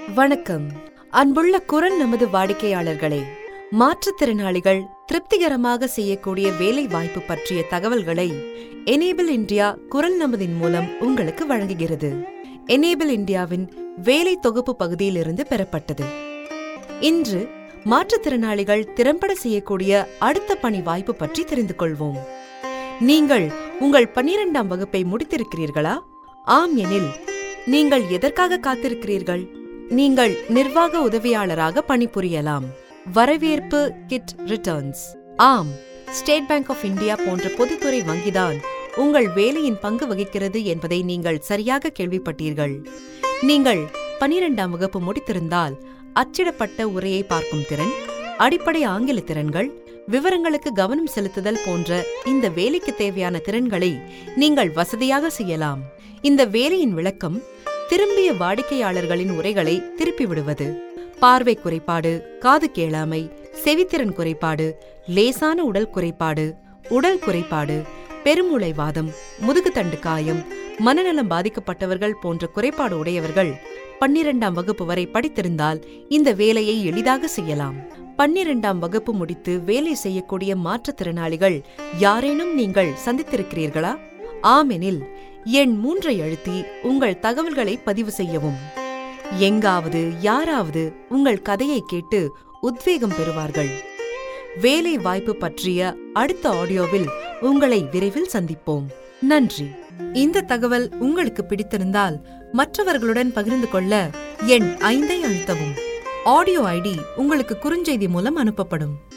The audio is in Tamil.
வணக்கம் அன்புள்ள குரல் நமது வாடிக்கையாளர்களே மாற்றுத்திறனாளிகள் திருப்திகரமாக செய்யக்கூடிய வேலை வாய்ப்பு பற்றிய தகவல்களை எனேபிள் இந்தியா குரல் நமதின் மூலம் உங்களுக்கு வழங்குகிறது எனேபிள் இந்தியாவின் வேலை தொகுப்பு பகுதியிலிருந்து பெறப்பட்டது இன்று மாற்றுத்திறனாளிகள் திறம்பட செய்யக்கூடிய அடுத்த பணி வாய்ப்பு பற்றி தெரிந்து கொள்வோம் நீங்கள் உங்கள் பன்னிரெண்டாம் வகுப்பை முடித்திருக்கிறீர்களா ஆம் எனில் நீங்கள் எதற்காக காத்திருக்கிறீர்கள் நீங்கள் நிர்வாக உதவியாளராக பணிபுரியலாம் வரவேற்பு கிட் ரிட்டர்ன்ஸ் ஆம் ஸ்டேட் பேங்க் ஆஃப் இந்தியா போன்ற பொதுத்துறை வங்கிதான் உங்கள் வேலையின் பங்கு வகிக்கிறது என்பதை நீங்கள் சரியாக கேள்விப்பட்டீர்கள் நீங்கள் பனிரெண்டாம் வகுப்பு முடித்திருந்தால் அச்சிடப்பட்ட உரையை பார்க்கும் திறன் அடிப்படை ஆங்கில திறன்கள் விவரங்களுக்கு கவனம் செலுத்துதல் போன்ற இந்த வேலைக்கு தேவையான திறன்களை நீங்கள் வசதியாக செய்யலாம் இந்த வேலையின் விளக்கம் திரும்பிய வாடிக்கையாளர்களின் உரைகளை திருப்பி விடுவது பார்வை குறைபாடு காது கேளாமை செவித்திறன் குறைபாடு லேசான உடல் குறைபாடு உடல் குறைபாடு பெருமூளைவாதம் முதுகுத்தண்டு காயம் மனநலம் பாதிக்கப்பட்டவர்கள் போன்ற குறைபாடு உடையவர்கள் பன்னிரெண்டாம் வகுப்பு வரை படித்திருந்தால் இந்த வேலையை எளிதாக செய்யலாம் பன்னிரெண்டாம் வகுப்பு முடித்து வேலை செய்யக்கூடிய மாற்றுத்திறனாளிகள் யாரேனும் நீங்கள் சந்தித்திருக்கிறீர்களா ஆமெனில் எண் மூன்றை அழுத்தி உங்கள் தகவல்களை பதிவு செய்யவும் எங்காவது யாராவது உங்கள் கதையை கேட்டு உத்வேகம் பெறுவார்கள் வேலை வாய்ப்பு பற்றிய அடுத்த ஆடியோவில் உங்களை விரைவில் சந்திப்போம் நன்றி இந்த தகவல் உங்களுக்கு பிடித்திருந்தால் மற்றவர்களுடன் பகிர்ந்து கொள்ள எண் ஐந்தை அழுத்தவும் ஆடியோ ஐடி உங்களுக்கு குறுஞ்செய்தி மூலம் அனுப்பப்படும்